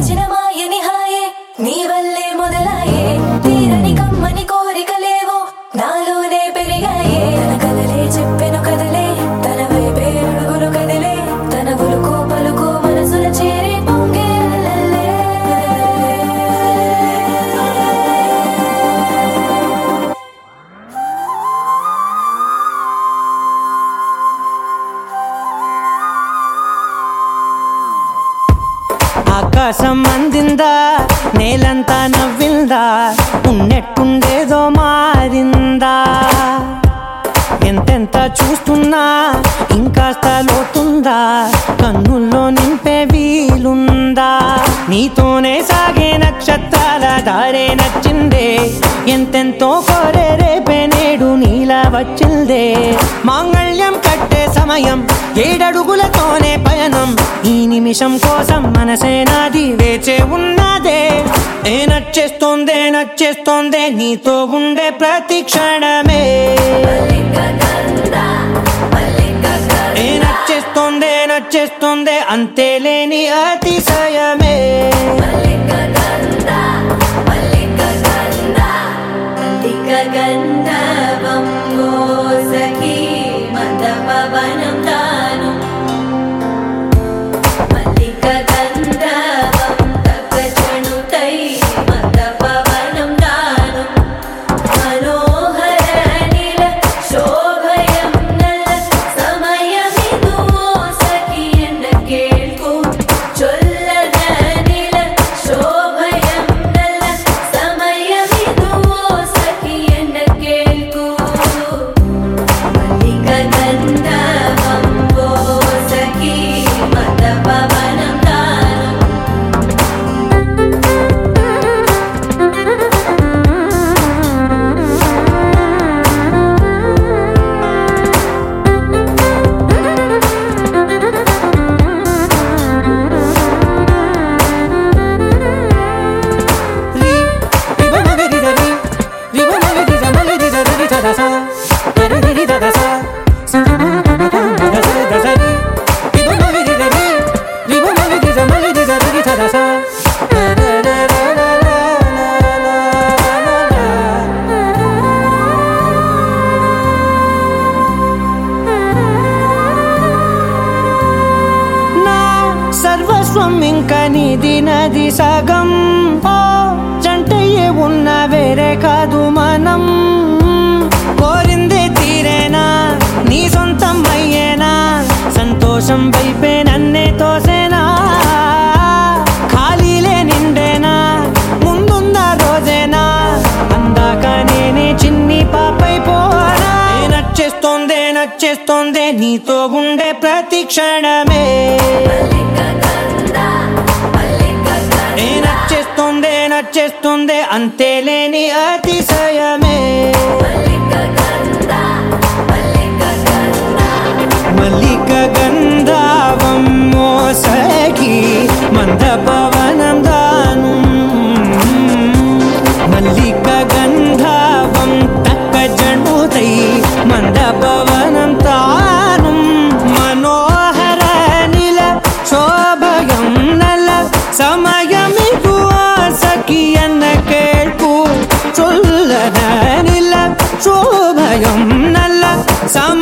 పిలిచిన మాయని హాయే నీ వల్లే మొదలాయే తీరని కమ్మని కోరికలేవో నాలోనే పెరిగాయే తన కదలే చెప్పెను కదలే తన వైపే అడుగులు కదిలే తన ఉలుకు పలుకు మనసుల చేరి పొంగే అలలే. ఆకాశం అందిందా నేలంతా నవ్విందా ఉన్నట్టుండేదో మారిందా ఎంతెంత చూస్తున్నా ఇంకాస్త లోతుందా కన్నుల్లో నింపే వీలుందా నీతోనే సాగే నక్షత్రాల దారే నచ్చిందే ఎంతెంతో కోరే రేపే నేడు నీలా వచ్చిందే మాంగళ్యం కట్టే సమయం ఏడడుగులతోనే పయనం ఈ నిమిషం కోసం మనసే నాది వేచే ఉన్నదే ఏ నచ్చేస్తోందే నచ్చేస్తోందే నీతో ఉండే ప్రతి క్షణమే ఏ నచ్చేస్తోందే నచ్చేస్తోందే అంతే లేని అతిశయమే గంధవం సఖీ మందపవనం తాను మల్లిక గంధవం తగ్గచణుతై మందపవనం తాను మనోహర నిల శోభయం నల్ల సమయమిదు సఖి എന്ന കേൾക്കൂ ചൊല്ലന നില ശോഭയം നല്ല സമയമിതു സഖി എന്ന കേൾക്കൂ മല്ലിക ഗന്ധവം ഓ സഖി മതപവനം താനം రి రిబ మగరి రరి రిబ మగరి రమగరి రరి దదస రరి దదస దస దస రి రిబ మగరి రరి రిబ మగరి రమగరి రరి దదస నా సర్వస్వం ఇంక నీది నది సగం ఓ జంటయ్యే ఉన్న వేరే కాదు మనం కోరిందే తీరేనా నీ సొంతం అయ్యేనా సంతోషం వైపే నన్నే తోసేనా ఖాళీలే నిండేనా ముందున్న రోజేనా అందాక నేనే చిన్ని పాపై పోనా ఏ నచ్చేస్తోందే నచ్చేస్తోందే నీతో ఉండే ప్రతి క్షణమే ఏ నచ్చేస్తోందే నచ్చేస్తోందే అంతే లేని అతిశయమే మల్లిక గంధావం మోసగి మంద పవనం దాను మల్లిక గంధావం తక్క జణుతై మంద పవనం తాను మనోహర నిల శోభయం నల సమయమిగు సఖియన్న కేൾക്കൂ ചൊല്ലന നില ശോഭയം നല്ല സമ